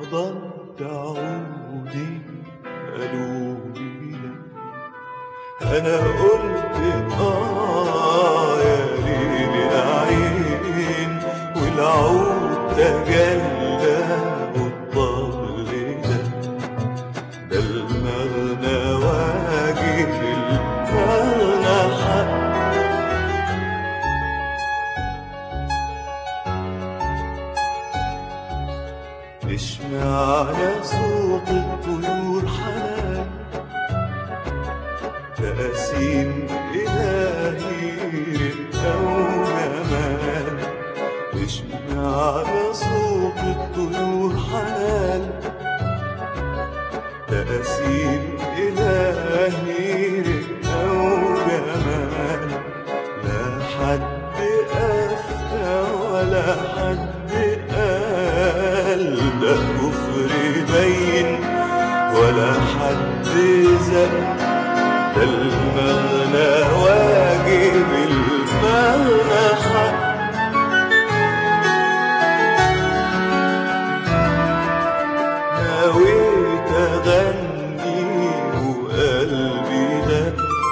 حضنت عودي قالوا لي لا انا قلت اه يا ليل يا عين والعود تجلى والطبل ده ده المغنى واجب المغنى حق اشمعنى صوت الطيور حنان تقاسيم إلهي رقة وجمال اشمعنى صوت الطيور حنان تقاسيم إلهي رقة وجمال لا حد أفتى ولا حد قال ده كفر باين ولا حد زق ده المغنى واجب المغنى حق نويت أغني وقلبي ده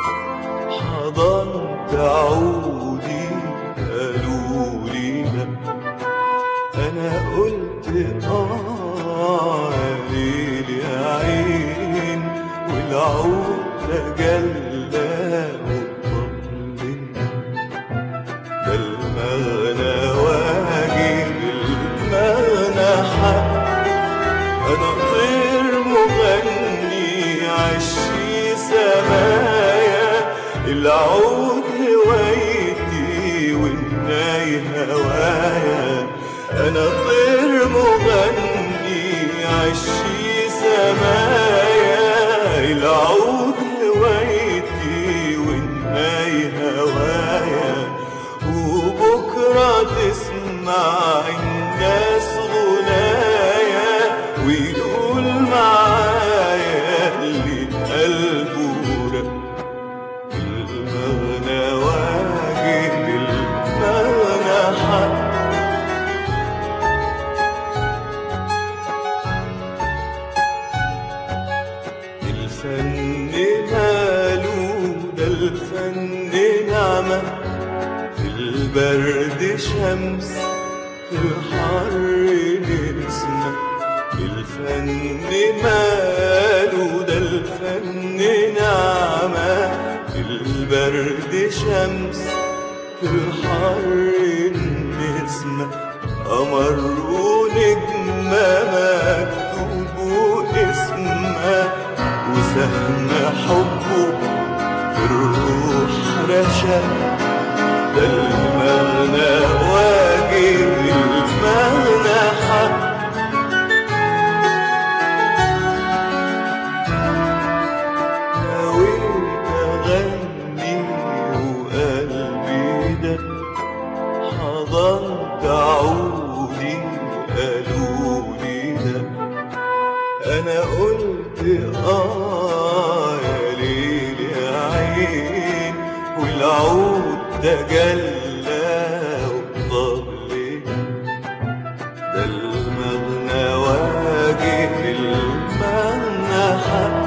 حضنت عودي قالوا لي لا أنا قلت آه يا ليل يا عين والعود تجلى وطمنا ده المغنى واجب المغنى حق أنا طير مغني عشي سمايا العود هوايتي والناي هوايا أنا طير مغني عشي سمايا العود هوايتي والناي هوايا وبكرة تسمع الناس غنايا ويقول معايا اللي قلبه رق المغنى واجب المغنى حق الفن ماله ده الفن نعمة في البرد شمس في الحر نسمة الفن ماله ده الفن نعمة في البرد شمس في الحر نسمة قمر ونجمة مكتوب اسمها وسهم حبه في الروح رشا ده المغنى واجب المغنى حق نويت أغني وقلبي ده حضنت عودي قالوا لي ده أنا قلت آه يا ليل يا عين والعود تجلى والطبل ده المغنى واجب المغنى حق